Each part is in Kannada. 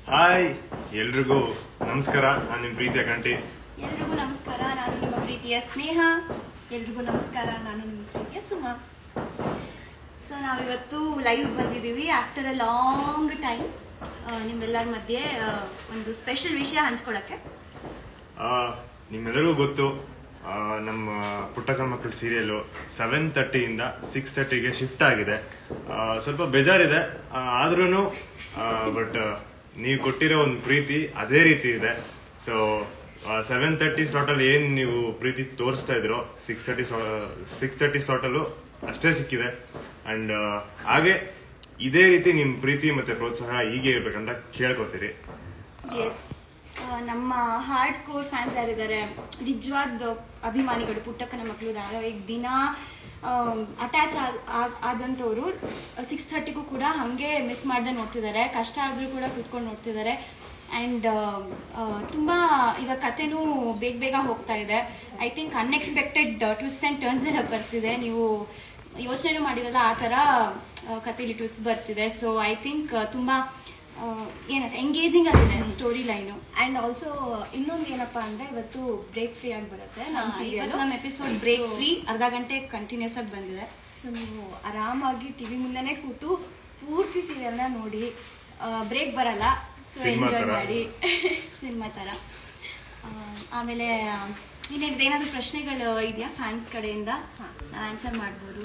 ಹಾಯ್ ಎಲ್ರಿಗೂ ನಮಸ್ಕಾರ ನಾನು ನಿಮ್ಮ ಪ್ರೀತಿಯ ಕಂಟಿ ಎಲ್ರಿಗೂ ನಮಸ್ಕಾರ ನಾನು ನಿಮ್ಮ ಪ್ರೀತಿಯ ಸ್ನೇಹ ಎಲ್ರಿಗೂ ನಮಸ್ಕಾರ ನಾನು ನಿಮ್ಮ ಪ್ರೀತಿಯ ಸುಮಾ ಸೊ ನಾವಿವತ್ತು ಲೈವ್ ಬಂದಿದ್ದೀವಿ ಆಫ್ಟರ್ ಅ ಲಾಂಗ್ ಟೈಮ್ ನಿಮ್ಮೆಲ್ಲರ ಮಧ್ಯೆ ಆ, ಒಂದು ಸ್ಪೆಷಲ್ ವಿಷಯ ಹಂಚ್ಕೊಳಕ್ಕೆ ಆ, ನಿಮ್ಮೆಲ್ಲರಿಗೂ ಗೊತ್ತು ಆ, ನಮ್ಮ ಪುಟ್ಟ ಮಕ್ಕಳ ಸೀರಿಯಲ್ ಸೆವೆನ್ ತರ್ಟಿಯಿಂದ ಸಿಕ್ಸ್ ತರ್ಟಿಗೆ ಶಿಫ್ಟ್ ಆಗಿದೆ ಆ, ಸ್ವಲ್ಪ ಬೇಜಾರಿದೆ ಆದ್ರೂ ಬಟ್ ನೀವು ಕೊಟ್ಟಿರೋ ಒಂದು ಪ್ರೀತಿ ಅದೇ ರೀತಿ ಇದೆ ಸೊ ಸೆವೆನ್ ತರ್ಟಿ ಸ್ಲಾಟಲ್ಲಿ ಏನು ನೀವು ಪ್ರೀತಿ ತೋರಿಸ್ತಾ ಇದ್ರೋ ಸಿಕ್ಸ್ ತರ್ಟಿ ಸಿಕ್ಸ್ ತರ್ಟಿ ಸ್ಲಾಟಲ್ಲೂ ಅಷ್ಟೇ ಸಿಕ್ಕಿದೆ ಅಂಡ್ ಹಾಗೆ ಇದೇ ರೀತಿ ನಿಮ್ಮ ಪ್ರೀತಿ ಮತ್ತೆ ಪ್ರೋತ್ಸಾಹ ಹೀಗೆ ಇರ್ಬೇಕಂತ ಕೇಳ್ಕೊತೀರಿ ಎಸ್ ನಮ್ಮ ಹಾರ್ಡ್ ಕೋರ್ ಫ್ಯಾನ್ಸ್ ಯಾರಿದ್ದಾರೆ ನಿಜವಾದ ಅಭಿಮಾನಿಗಳು ಪುಟ್ಟಕ್ಕನ ಮಕ್ಕಳು ಧಾರಾವಾಹಿಗೆ ದಿನ ಅಟ್ಯಾಚ್ ಆದಂಥವ್ರು ಸಿಕ್ಸ್ ಥರ್ಟಿಗೂ ಕೂಡ ಹಾಗೆ ಮಿಸ್ ಮಾಡ್ದೆ ನೋಡ್ತಿದ್ದಾರೆ ಕಷ್ಟ ಆದ್ರೂ ಕೂಡ ಕೂತ್ಕೊಂಡು ನೋಡ್ತಿದ್ದಾರೆ ಆ್ಯಂಡ್ ತುಂಬ ಇವಾಗ ಕತೆನೂ ಬೇಗ ಬೇಗ ಹೋಗ್ತಾ ಇದೆ I think unexpected twist and turns ಎಲ್ಲ ಬರ್ತಿದೆ ನೀವು ಯೋಚನೆ ಮಾಡಿರಲ್ಲ ಆ ಥರ ಆ, ಕಥೆಲಿ ಟ್ವಿಸ್ಟ್ ಬರ್ತಿದೆ ಸೊ ಐ ಥಿಂಕ್ ತುಂಬ ಏನಂತ ಎಂಗೇಜಿಂಗ್ ಆಗಿದೆ ಸ್ಟೋರಿ ಲೈನು ಅಂಡ್ ಆಲ್ಸೋ ಇನ್ನೊಂದು ಏನಪ್ಪಾ ಅಂದ್ರೆ ಇವತ್ತು ಬ್ರೇಕ್ ಫ್ರೀ ಆಗಿ ಬರುತ್ತೆ ನಮ್ಮ ಸೀರಿಯಲ್ ನಮ್ಮ ಎಪಿಸೋಡ್ ಬ್ರೇಕ್ ಫ್ರೀ ಅರ್ಧ ಗಂಟೆ ಕಂಟಿನ್ಯೂಸ್ ಆಗಿ ಬಂದಿದೆ ಸೊ ನೀವು ಆರಾಮಾಗಿ ಟಿವಿ ಮುಂದೆನೆ ಕೂತು ಪೂರ್ತಿ ಸೀರಿಯಲ್ನ ನೋಡಿ ಬ್ರೇಕ್ ಬರಲ್ಲ ಸೊ Cinema ಎಂಜಾಯ್ ತರ. ಮಾಡಿ ಸಿನಿಮಾ ಥರ ಆ, ಆಮೇಲೆ ಇನ್ನೇನು ಏನಾದರೂ ಪ್ರಶ್ನೆಗಳು ಇದೆಯಾ ಫ್ಯಾನ್ಸ್ ಕಡೆಯಿಂದ ಆನ್ಸರ್ ಮಾಡ್ಬೋದು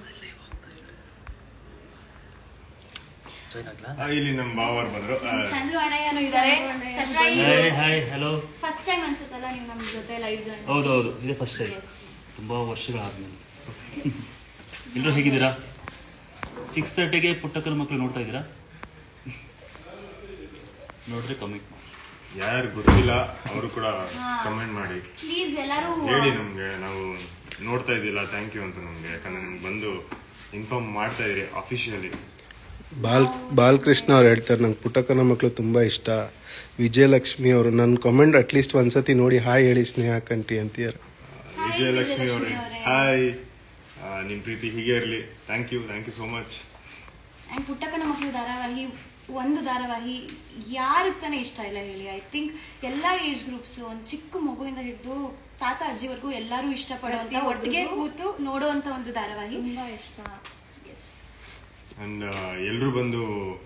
ಆ, ಇಲ್ಲಿ ನಮ್ಮ ಬಾವರ್ ಬಂದ್ರು ಆ, ಚಂದ್ರು ಅಣ್ಣಯ್ಯನೂ ಇದ್ದಾರೆ hi hi hello first time ಅನ್ಸುತ್ತಲ್ಲ ನೀವು ನಮ್ಮ ಜೊತೆ ಲೈವ್ ಜಾಯ್ನ್ ಹೌದು ಹೌದು ಇದೇ ಫಸ್ಟ್ ಟೈಮ್ Yes. ತುಂಬ ವರ್ಷಗಳಾದ್ಮೇಲೆ ಎಲ್ಲರೂ ಹೇಗಿದ್ದೀರಾ ಸಿಕ್ಸ್ ತರ್ಟಿಗೆ ಪುಟ್ಟಕ್ಕನ ಮಕ್ಕಳು ನೋಡ್ತಾ ಇದ್ದೀರಾ ನೋಡಿದ್ರೆ ಕಮೆಂಟ್ ಮಾಡಿ ಯಾರು ಗೊತ್ತಿಲ್ಲ ಅವರು ಕೂಡ ಕಮೆಂಟ್ ಮಾಡಿ ಪ್ಲೀಸ್ ಎಲ್ಲರೂ ಹೇಳಿ ನಮ್ಗೆ ನಾವು ನೋಡ್ತಾ ಇದ್ದಿಲ್ಲ ಥ್ಯಾಂಕ್ ಯು ಅಂತ ನಮ್ಗೆ ಯಾಕಂದ್ರೆ ನಿಮ್ಗೆ ಬಂದು ಇನ್ಫಾರ್ಮ್ ಮಾಡ್ತಾ ಇದ್ರಿ ಅಫಿಷಿಯಲಿ ಬಾಲ್ ಬಾಲಕೃಷ್ಣ ಅವ್ರು ಹೇಳ್ತಾರೆ ನಂಗೆ ಪುಟ್ಟಕ್ಕನ ಮಕ್ಕಳು ತುಂಬ ಇಷ್ಟ ವಿಜಯಲಕ್ಷ್ಮಿ ಅವರು ನನ್ನ ಕಾಮೆಂಟ್ ಅಟ್ಲೀಸ್ಟ್ ಒಂದ್ಸತಿ ನೋಡಿ ಹಾಯ್ ಹೇಳಿ ಸ್ನೇಹ ಕಂಟಿ ಅಂತೀಯಾರೆ ವಿಜಯಲಕ್ಷ್ಮಿ ಅವರೇ ವಿಜಯಲಕ್ಷ್ಮಿ ಅವರೇ. ಹಾಯ್ ನಿಮ್ ಪ್ರೀತಿ ಹೀಗೆ ಇರಲಿ thank you thank you so much and ಪುಟ್ಟಕ್ಕನ ಮಕ್ಕಳು ಧಾರಾವಾಹಿ ಒಂದು ಧಾರಾವಾಹಿ ಯಾರಿಗೆ ತಾನೇ ಇಷ್ಟ ಇಲ್ಲ ಹೇಳಿ ಐ ಥಿಂಕ್ ಎಲ್ಲ ಏಜ್ ಗ್ರೂಪ್ಸ್ ಒಂದು ಚಿಕ್ಕ ಮಗುವಿಂದ ಹಿಡಿದು ತಾತ ಅಜ್ಜಿವರೆಗೂ ಎಲ್ಲರೂ ಇಷ್ಟಪಡುವಂತ ಪ್ರತಿಯೊಬ್ರಿಗೂ ಒಟ್ಟಿಗೆ ಕೂತು ನೋಡುವಂತ ಒಂದು ಧಾರಾವಾಹಿ ತುಂಬಾ ಇಷ್ಟ Yes. ಅಂಡ್ ಎಲ್ರು ಬಂದು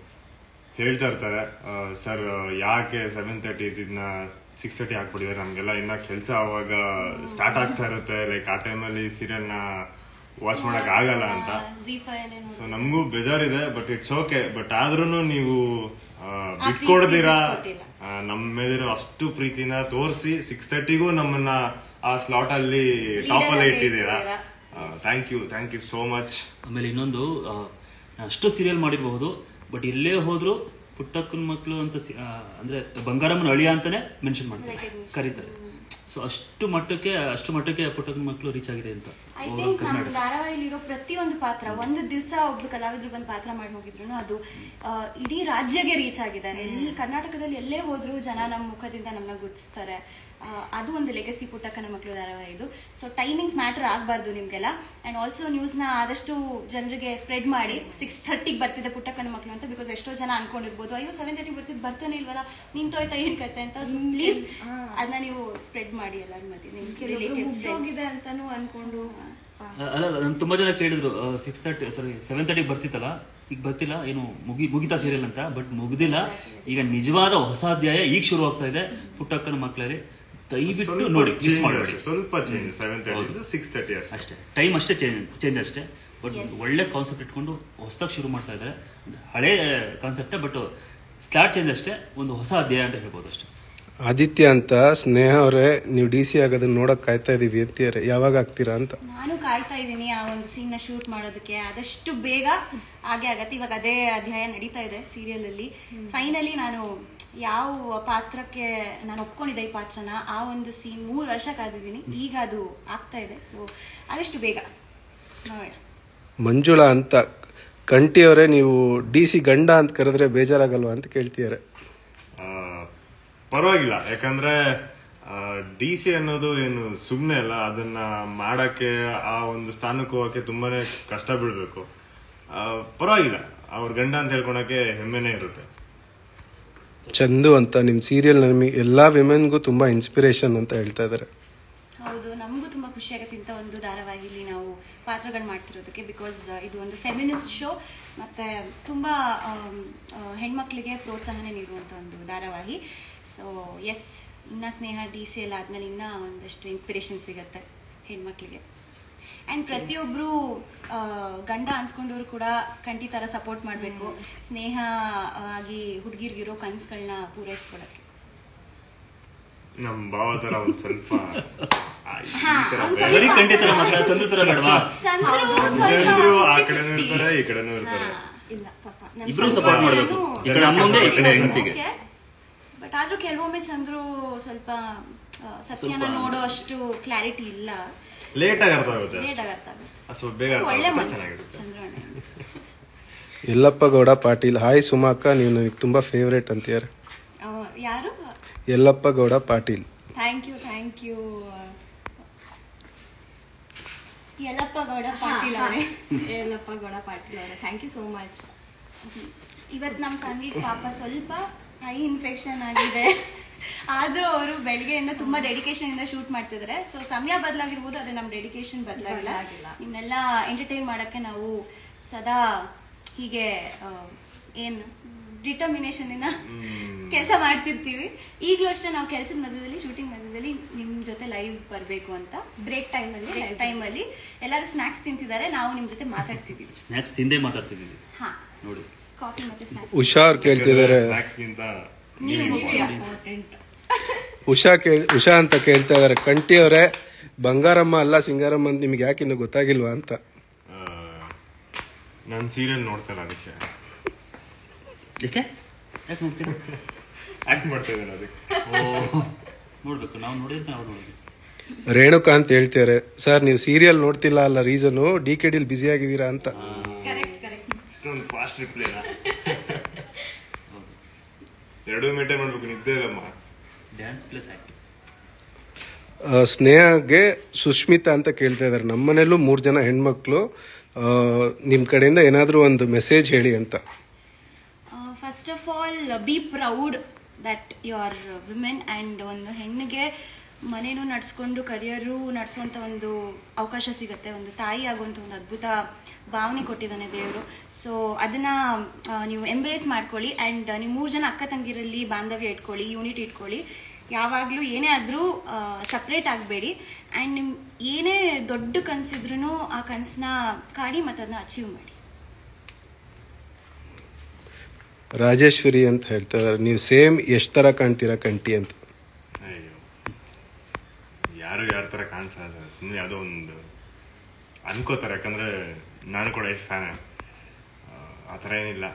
ಹೇಳ್ತಾ ಇರ್ತಾರೆ ಸರ್ ಯಾಕೆ ಸೆವೆನ್ ತರ್ಟಿ ಇದ್ದಿದ್ನ ಸಿಕ್ಸ್ ತರ್ಟಿ ಹಾಕ್ಬಿಟ್ಟಿದ್ದಾರೆ ನಮ್ಗೆಲ್ಲ ಇನ್ನ ಕೆಲಸ ಅವಾಗ ಸ್ಟಾರ್ಟ್ ಆಗ್ತಾ ಇರುತ್ತೆ ಲೈಕ್ ಆ ಟೈಮಲ್ಲಿ ಸೀರಿಯಲ್ನ ವಾಚ್ ಮಾಡಕ್ ಆಗಲ್ಲ ಅಂತ ಜೀ ಫೈವ್ ಸೊ ನಮಗೂ ಬೇಜಾರಿದೆ ಬಟ್ ಇಟ್ಸ್ ಓಕೆ ಬಟ್ ಆದ್ರೂ ನೀವು ಆ, ಆ ಬಿಟ್ಕೊಡ್ದಿರಾ ಪ್ರೀತಿ ಬಿಟ್ಕೊಟ್ಟಿಲ್ಲ. ಆ, ನಮ್ಮ ಮೇಲಿರೋ ಅಷ್ಟು ಪ್ರೀತಿನ ತೋರಿಸಿ ಸಿಕ್ಸ್ ತರ್ಟಿಗೂ ನಮ್ಮನ್ನ ಆ ಸ್ಲಾಟ್ ಅಲ್ಲಿ ಟಾಪ್ ಅಲ್ಲಿ ಆಗಿ ಇಟ್ಟಿದ್ದೀರಾ ಇಟ್ಟಿದ್ದೀರಾ. Thank you thank you so much ಆಮೇಲೆ ಇನ್ನೊಂದು ಆ, ನಾನು ಅಷ್ಟು ಸೀರಿಯಲ್ ಮಾಡಿರಬಹುದು ಬಟ್ ಎಲ್ಲೇ ಹೋದ್ರು ಪುಟ್ಟಕ್ಕನ ಮಕ್ಕಳು ಅಂತ ಸಿ- ಆ, ಅಂದ್ರೆ ಬಂಗಾರಮ್ಮನ ಅಳಿಯ ಅಂತಾನೆ ಮೆನ್ಷನ್ ಮಾಡ್ತಾರೆ ಕರೀತಾರೆ ಸೊ ಅಷ್ಟು ಮಟ್ಟಕ್ಕೆ ಅಷ್ಟು ಮಟ್ಟಕ್ಕೆ ಪುಟ್ಟಕ್ಕನ ಮಕ್ಕಳು ರೀಚ್ ಆಗಿದೆ ಅಂತ ಐ All ಥಿಂಕ್ ನಮ್ಮ ಕರ್ನಾಟಕ ಧಾರಾವಾಹಿಲಿರೋ ಪ್ರತಿಯೊಂದು ಪಾತ್ರ ಒಂದು ದಿವಸ ಒಬ್ರು ಕಲಾವಿದ್ರು ಬಂದು ಪಾತ್ರ ಮಾಡಿ ಹೋಗಿದ್ರು ಅದು ಆ, ಇಡೀ ರಾಜ್ಯಗೆ ರೀಚ್ ಆಗಿದೆ ಎಲ್ಲಿ ಕರ್ನಾಟಕದಲ್ಲಿ ಎಲ್ಲೇ ಹೋದ್ರು ಜನ ನಮ್ಮ ಮುಖದಿಂದ ನಮ್ಮನ್ನ ಗುರ್ತಿಸ್ತಾರೆ ಆ, ಅದು ಒಂದು ಲೆಗಸಿ ಪುಟ್ಟಕ್ಕನ ಮಕ್ಕಳು ಧಾರಾವಾಹಿ ಇದು ಸೊ ಟೈಮಿಂಗ್ಸ್ ಮ್ಯಾಟರ್ ಆಗಬಾರ್ದು ನಿಮಗೆಲ್ಲ ಆ್ಯಂಡ್ ಆಲ್ಸೋ ನ್ಯೂಸ್ನ ಆದಷ್ಟು ಜನರಿಗೆ ಸ್ಪ್ರೆಡ್ ಮಾಡಿ ಸಿಕ್ಸ್ ಥರ್ಟಿಗೆ ಬರ್ತಿದೆ ಪುಟ್ಟಕ್ಕನ ಮಕ್ಕಳು ಅಂತ ಬಿಕಾಸ್ ಎಷ್ಟೋ ಜನ ಅನ್ಕೊಂಡಿರ್ಬೋದು ಅಯ್ಯೋ ಸೆವೆನ್ ತರ್ಟಿ ಬರ್ತಿದ್ದು ಬರ್ತಾನೆ ಇಲ್ವಲ್ಲ ನಿಂತೋಯ್ತಾ ಏನ್ ಕತೆ ಅಂತ ಪ್ಲೀಸ್ ಅದನ್ನ ನೀವು ಸ್ಪ್ರೆಡ್ ಮಾಡಿ ಎಲ್ಲರ ಮಧ್ಯೆ ನಿಮ್ಗೆ ರಿಲೇಟಿವ್ಸ್ ಮುಗ್ದೋಗಿದೆ ಅಂತಾನು ಅನ್ಕೊಂಡು ಅಲ್ಲ ಅಲ್ಲ ನಾನು ತುಂಬಾ ಜನ ಕೇಳಿದ್ರು ಸಿಕ್ಸ್ ತರ್ಟಿ ಸಾರಿ ಸೆವೆನ್ ತರ್ಟಿಗೆ ಬರ್ತಿತ್ತಲ್ಲ ಈಗ ಬರ್ತಿಲ್ಲ ಏನು ಮುಗಿ ಮುಗಿತಾ ಸೀರಿಯಲ್ ಅಂತ ಬಟ್ ಮುಗ್ದಿಲ್ಲ ಈಗ ನಿಜವಾದ ಹೊಸ ಅಧ್ಯಾಯ ಈಗ ಶುರು ಆಗ್ತಾ ಇದೆ ಪುಟ್ಟಕ್ಕನ ಮಕ್ಕಳಲ್ಲಿ ದಯವಿಟ್ಟು ನೋಡಿ ಮಿಸ್ ಮಾಡಬೇಡಿ ಸ್ವಲ್ಪ change seven thirty six thirty ಅಷ್ಟೇ ಅಷ್ಟೇ ಟೈಮ್ ಅಷ್ಟೇ ಚೇಂಜ್ ಚೇಂಜ್ ಅಷ್ಟೇ ಬಟ್ ಒಳ್ಳೆ ಕಾನ್ಸೆಪ್ಟ್ ಇಟ್ಕೊಂಡು ಹೊಸದಾಗಿ ಶುರು ಮಾಡ್ತಾ ಇದ್ದಾರೆ ಹಳೆ ಕಾನ್ಸೆಪ್ಟೇ ಬಟ್ ಸ್ಲಾಟ್ ಚೇಂಜ್ ಅಷ್ಟೇ ಒಂದು ಹೊಸ ಅಧ್ಯಾಯ ಅಂತ ಹೇಳ್ಬೋದು ಅಷ್ಟೇ ಆದಿತ್ಯ ಅಂತ ಸ್ನೇಹ ಅವರೇ ನೀವು ಡಿ ಸಿ ಆಗೋದನ್ನ ನೋಡಕ್ ಕಾಯ್ತಾ ಇದೀವಿ ಅಂತೀಯಾರೆ ಯಾವಾಗ ಆಗ್ತೀರಾ ಅಂತ ನಾನು ಕಾಯ್ತಾ ಇದ್ದೀನಿ ಆ ಒಂದು ಸೀನ್ ನ ಶೂಟ್ ಮಾಡೋದಕ್ಕೆ ಆದಷ್ಟು ಬೇಗ ಹಾಗೆ ಆಗತ್ತೆ ಇವಾಗ ಅದೇ ಅಧ್ಯಾಯ ನಡೀತಾ ಇದೆ ಸೀರಿಯಲ್ ಅಲ್ಲಿ ಫೈನಲಿ ನಾನು ಯಾವ ಪಾತ್ರಕ್ಕೆ ನಾನು ಒಪ್ಕೊಂಡಿದ್ದೆ ಈ ಪಾತ್ರನ ಆ ಒಂದು ಸೀನ್ ಮೂರು ವರ್ಷ ಕಾದಿದ್ದೀನಿ ಈಗ ಅದು ಆಗ್ತಾ ಇದೆ ಸೊ ಆದಷ್ಟು ಬೇಗ ನೋಡೋಣ ಮಂಜುಳಾ ಅಂತ ಕಂಟಿ ಅವರೇ ನೀವು ಡಿ ಸಿ ಗಂಡ ಅಂತ ಕರೆದ್ರೆ ಬೇಜಾರಾಗಲ್ವಾ ಅಂತ ಕೇಳ್ತಿದ್ದಾರೆ ಆ, ಪರವಾಗಿಲ್ಲ ಯಾಕಂದ್ರೆ ಡಿ ಸಿ ಅನ್ನೋದು ಏನು ಸುಮ್ಮನೆ ಅಲ್ಲ ಅದನ್ನ ಮಾಡಕ್ಕೆ ಆ ಒಂದು ಸ್ಥಾನಕ್ಕೆ ಹೋಗಕ್ಕೆ ತುಂಬಾನೇ ಕಷ್ಟ ಬೀಳ್ಬೇಕು ಆ, ಪರವಾಗಿಲ್ಲ ಅವ್ರ ಗಂಡ ಅಂತ ಹೇಳ್ಕೊಳಕ್ಕೆ ಹೆಮ್ಮೆನೇ ಇರುತ್ತೆ ಚಂದು ಅಂತ ನಿಮ್ಮ ಸೀರಿಯಲ್ ನಮಗೆ ಎಲ್ಲ ವಿಮೆನ್ಗೂ ತುಂಬ ಇನ್ಸ್ಪಿರೇಷನ್ ಅಂತ ಹೇಳ್ತಾ ಇದ್ದಾರೆ ಹೌದು ನಮಗೂ ತುಂಬಾ ಖುಷಿ ಆಗುತ್ತೆ ಇಂಥ ಒಂದು ಧಾರಾವಾಹಿಲಿ ನಾವು ಪಾತ್ರಗಳು ಮಾಡ್ತಿರೋದಕ್ಕೆ ಬಿಕಾಸ್ ಇದು ಒಂದು ಫೆಮಿನಿಸ್ಟ್ ಶೋ ಮತ್ತೆ ತುಂಬಾ ಆಮ್, ಆ, ಹೆಣ್ಮಕ್ಳಿಗೆ ಪ್ರೋತ್ಸಾಹನೆ ನೀಡುವಂಥ ಒಂದು ಧಾರಾವಾಹಿ ಸೊ ಎಸ್ ಇನ್ನ ಸ್ನೇಹ ಡಿ ಸಿ ಎಲ್ ಆದ್ಮೇಲೆ ಇನ್ನ ಒಂದಷ್ಟು ಇನ್ಸ್ಪಿರೇಷನ್ ಸಿಗತ್ತೆ ಹೆಣ್ಮಕ್ಳಿಗೆ ಆ್ಯಂಡ್ ಪ್ರತಿಯೊಬ್ಬರು ಗಂಡ ಅನ್ಸ್ಕೊಂಡವ್ರು ಕೂಡ ಕಂಟಿ ಥರ ಸಪೋರ್ಟ್ ಮಾಡಬೇಕು ಸ್ನೇಹ ಆಗಿ ಹುಡುಗಿರ್ಗಿರೋ ಕನಸುಗಳನ್ನ ಪೂರೈಸ್ಕೊಡಕ್ಕೆ ನಮ್ ಭಾವ ತರ ಒಂದ್ ಸ್ವಲ್ಪ ಆ, ಈ ತರ ಬರೀ ಕಂಟಿ ತರ ಮಾತ್ರ ಚಂದ್ರ ತರ ಬೇಡವಾ ಚಂದ್ರು ಜನರು ಆ ಕಡೆನೂ ಇರ್ತಾರೆ ಈ ಕಡೆನೂ ಇರ್ತಾರೆ ಇಲ್ಲ ಪಾಪ ನಮ್ ಇಬ್ರು ಸಪೋರ್ಟ್ ಮಾಡ್ಬೇಕು ಈ ಕಡೆ ಅಮ್ಮಂಗೆ ಈ ಕಡೆ ಹೆಂಡತಿಗೆ ಬಟ್ ಆದ್ರೂ ಕೆಲವೊಮ್ಮೆ ಚಂದ್ರು ಸ್ವಲ್ಪ ಆ, ಸತ್ಯನ ನೋಡೋ ಅಷ್ಟು ಕ್ಲಾರಿಟಿ ಇಲ್ಲ ಲೇಟ್ ಆಗಿ ಅರ್ಥ ಆಗುತ್ತೆ ಲೇಟ್ ಆಗತ್ತ ಅದು ಸ್ವಲ್ಪ ಬೇಗ ಅರ್ಥ ಒಳ್ಳೆ ಆಗುತ್ತೆ ಮನಸ್ಸು ಚೆನ್ನಾಗಿರುತ್ತೆ ಚಂದ್ರು ಅಣ್ಣ ಯಲ್ಲಪ್ಪ ಗೌಡ ಪಾಟೀಲ್ ಹಾಯ್ ಸುಮಾಕ ನೀವು ನನಗೆ ತುಂಬ ಫೇವ್ರೇಟ್ ಅಂತೀಯಾರೆ ಆ, ಯಾರು Yallappa Gowda Patil thank you thank you Yallappa Gowda Patil ಅವರೇ ಯಲ್ಲಪ್ಪ ಗೌಡ ಪಾಟೀಲ್ ಅವರೇ ಥ್ಯಾಂಕ್ ಯು ಸೋ ಮಚ್ ಇವತ್ ನಮ್ ತಂಗಿಗೆ ಪಾಪ ಸ್ವಲ್ಪ ಐ ಇನ್ಫೆಕ್ಷನ್ ಆಗಿದೆ ಆದ್ರೂ ಅವರು ಬೆಳಿಗ್ಗೆಯಿಂದ ತುಂಬಾ ಡೆಡಿಕೇಶನ್ ಇಂದ ಶೂಟ್ ಮಾಡ್ತಿದ್ದಾರೆ ಸೊ ಸಮಯ ಬದಲಾಗಿರ್ಬೋದು ಅದೇ ನಮ್ ಡೆಡಿಕೇಶನ್ ಬದಲಾಗಿಲ್ಲ ಬದ್ಲಾಗಿಲ್ಲ. ನಿಮ್ನೆಲ್ಲ ಎಂಟರ್ಟೈನ್ ಮಾಡಕ್ಕೆ ನಾವು ಸದಾ ಹೀಗೆ ಆ, ಏನ್ ಡಿಟರ್ಮಿನೇಷನ್ ಇಂದ ಕೆಲಸ ಮಾಡ್ತಿರ್ತೀವಿ ಈಗಲೂ ಅಷ್ಟೇ ನಾವು ಕೆಲಸದ ಮಧ್ಯದಲ್ಲಿ ಶೂಟಿಂಗ್ ಮಧ್ಯದಲ್ಲಿ ನಿಮ್ ಜೊತೆ ಲೈವ್ ಬರ್ಬೇಕು ಅಂತ ಬ್ರೇಕ್ ಟೈಮಲ್ಲಿ ಟೈಮಲ್ಲಿ ಎಲ್ಲರೂ ಸ್ನಾಕ್ಸ್ ತಿಂತಿದ್ದಾರೆ ನಾವು ನಿಮ್ ಜೊತೆ ಮಾತಾಡ್ತಿದೀವಿ ಸ್ನಾಕ್ಸ್ ತಿಂದೇ ಮಾತಾಡ್ತಿದ್ದೀವಿ ಹಾ ನೋಡಿ ಕಾಫಿ ಮತ್ತೆ ಸ್ನಾಕ್ಸ್ ಉಷಾ ಅವ್ರು ಕೇಳ್ತಿದ್ದಾರೆ ಸ್ನಾಕ್ಸ್ ಗಿಂತ ನೀವು ಇಂಪಾರ್ಟೆಂಟ್ ಉಷಾ ಕೇಳ್ ಉಷಾ ಅಂತ ಕೇಳ್ತಾ ಇದಾರೆ ಕಂಟಿ ಅವರೇ ಬಂಗಾರಮ್ಮ ಅಲ್ಲ ಸಿಂಗಾರಮ್ಮ ಅಂತ ನಿಮ್ಗೆ ಯಾಕೆ ಇನ್ನು ಗೊತ್ತಾಗಿಲ್ವಾ ಅಂತ ನಾನು ಸೀರಿಯಲ್ ನೋಡ್ತಲ್ಲ ಅದಕ್ಕೆ ಯಾಕೆ ಯಾಕೆ ನೋಡ್ತೀರಾ ಆಕ್ಟ್ ಮಾಡ್ತಾ ಇದ್ದೇನೆ ಅದಕ್ಕೆ ಓ ನೋಡ್ಬೇಕು ನಾವು ನೋಡಿದ್ರೆ ನಾವು ನೋಡಿದ್ವಿ ರೇಣುಕಾ ಅಂತ ಹೇಳ್ತಿದ್ದಾರೆ ಸರ್ ನೀವು ಸೀರಿಯಲ್ ನೋಡ್ತಿಲ್ಲ ಅಲ್ಲ ರೀಸನು ಡಿ ಕೆ ಡಿಲ್ ಬ್ಯುಸಿ ಆಗಿದ್ದೀರಾ ಅಂತ ಕರೆಕ್ಟ್ ಕರೆಕ್ಟ್ ಇಷ್ಟೊಂದು ಫಾಸ್ಟ್ ರಿಪ್ಲೈನ ಎರಡು ಮೇಂಟೈನ್ ಮಾಡ್ಬೇಕು ನಿದ್ದೆ ಇಲ್ಲಮ್ಮ ಡ್ಯಾನ್ಸ್ ಪ್ಲಸ್ ಆಕ್ಟಿಂಗ್ ಆ, ಸ್ನೇಹಗೆ ಸುಷ್ಮಿತಾ ಅಂತ ಕೇಳ್ತಾ ಇದ್ದಾರೆ ನಮ್ಮನೇಲೂ ಮೂರು ಜನ ಹೆಣ್ಮಕ್ಳು ಆ, ನಿಮ್ ಕಡೆಯಿಂದ ಏನಾದರೂ ಒಂದು ಮೆಸೇಜ್ ಹೇಳಿ ಅಂತ first of all be proud that you are women and ಒಂದು ಹೆಣ್ಣಿಗೆ ಮನೇನು ನಡ್ಸ್ಕೊಂಡು ಕರಿಯರು ನಡೆಸುವಂಥ ಒಂದು ಅವಕಾಶ ಸಿಗುತ್ತೆ ಒಂದು ತಾಯಿ ಆಗುವಂಥ ಒಂದು ಅದ್ಭುತ ಭಾವನೆ ಕೊಟ್ಟಿದ್ದಾನೆ ದೇವರು ಸೊ ಅದನ್ನ ಆ, ನೀವು ಎಂಬ್ರೇಸ್ ಮಾಡ್ಕೊಳ್ಳಿ ಆ್ಯಂಡ್ ನೀವು ಮೂರು ಜನ ಅಕ್ಕ ತಂಗಿರಲ್ಲಿ ಬಾಂಧವ್ಯ ಇಟ್ಕೊಳ್ಳಿ ಯೂನಿಟ್ ಇಟ್ಕೊಳ್ಳಿ ಯಾವಾಗಲೂ ಏನೇ ಆದರೂ ಸಪ್ರೇಟ್ ಆಗಬೇಡಿ ಆ್ಯಂಡ್ ನಿಮ್ ಏನೇ ದೊಡ್ಡ ಕನಸಿದ್ರೂ ಆ ಕನಸನ್ನ ಕಾಡಿ ಮತ್ತು ಅದನ್ನ ಅಚೀವ್ ಮಾಡಿ ರಾಜೇಶ್ವರಿ ಅಂತ ಹೇಳ್ತಾ ಇದ್ದಾರೆ ನೀವು ಸೇಮ್ ಎಷ್ಟು ಥರ ಕಾಣ್ತೀರಾ ಕಂಟಿ ಅಂತ ಅಯ್ಯೋ ಯಾರು ಯಾರ ತರ ಕಾಣಿಸಲ್ಲ ಸುಮ್ಮನೆ ಯಾವುದೋ ಒಂದು ಅನ್ಕೋತಾರೆ ಯಾಕಂದ್ರೆ ನಾನು ಕೂಡ ಎಷ್ಟು ಫ್ಯಾನ್ ಆ ಥರ ಏನಿಲ್ಲ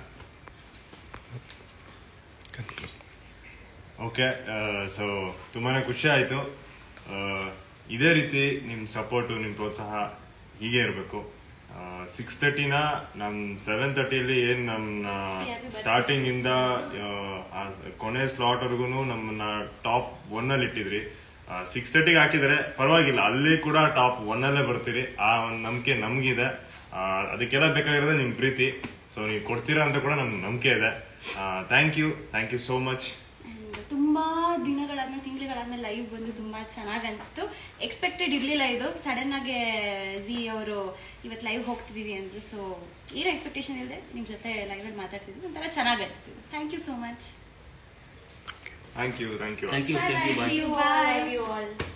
ಓಕೆ ಸೊ ತುಂಬಾನೇ ಖುಷಿ ಆಯ್ತು ಆ, ಇದೇ ರೀತಿ ನಿಮ್ಮ ಸಪೋರ್ಟು ನಿಮ್ಮ ಪ್ರೋತ್ಸಾಹ ಹೀಗೆ ಇರಬೇಕು ಸಿಕ್ಸ್ ತರ್ಟಿನ ನಮ್ ಸೆವೆನ್ ತರ್ಟಿಯಲ್ಲಿ ಏನ್ ನಮ್ಮನ್ನ ಸ್ಟಾರ್ಟಿಂಗ್ ಇಂದ ಆ, ಆ ಕೊನೆ ಸ್ಲಾಟ್ ವರ್ಗು ನಮ್ಮನ್ನ ಟಾಪ್ ಒನ್ ಅಲ್ಲಿ ಇಟ್ಟಿದ್ರಿ ಸಿಕ್ಸ್ ತರ್ಟಿಗೆ ಹಾಕಿದರೆ ಪರವಾಗಿಲ್ಲ ಅಲ್ಲಿ ಕೂಡ ಟಾಪ್ ಒನ್ ಅಲ್ಲೇ ಬರ್ತೀರಿ ಆ ಒಂದು ನಂಬಿಕೆ ನಮ್ಗಿದೆ ಆ, ಅದಕ್ಕೆಲ್ಲ ಬೇಕಾಗಿರೋದೇ ನಿಮ್ ಪ್ರೀತಿ ಸೊ ನೀವು ಕೊಡ್ತೀರಾ ಅಂತ ಕೂಡ ನಮ್ಗೆ ನಂಬಿಕೆ ಇದೆ thank you thank you so much And ತುಂಬಾ ದಿನಗಳಾದ್ಮೇಲೆ ತಿಂಗಳುಗಳಾದ್ಮೇಲೆ ಲೈವ್ ಬಂದು ತುಂಬಾ ಚೆನ್ನಾಗಿ ಅನಿಸ್ತು ಎಕ್ಸ್ಪೆಕ್ಟೆಡ್ ಇರ್ಲಿಲ್ಲ ಇದು ಸಡನ್ ಆಗಿ ಜಿ ಅವರು ಇವತ್ತು ಲೈವ್ ಹೋಗ್ತಿದೀವಿ ಅಂದ್ರು ಸೊ ಏನು ಎಕ್ಸ್ಪೆಕ್ಟೇಷನ್ ಇಲ್ಲದೆ ನಿಮ್ ಜೊತೆ ಲೈವ್ ಅಲ್ಲಿ ಮಾತಾಡ್ತಿದ್ವಿ ಒಂಥರ ಚೆನ್ನಾಗಿ ಅನಿಸ್ತಿದೆ thank you so much thank you thank you thank you thank you bye See you all. Love you all.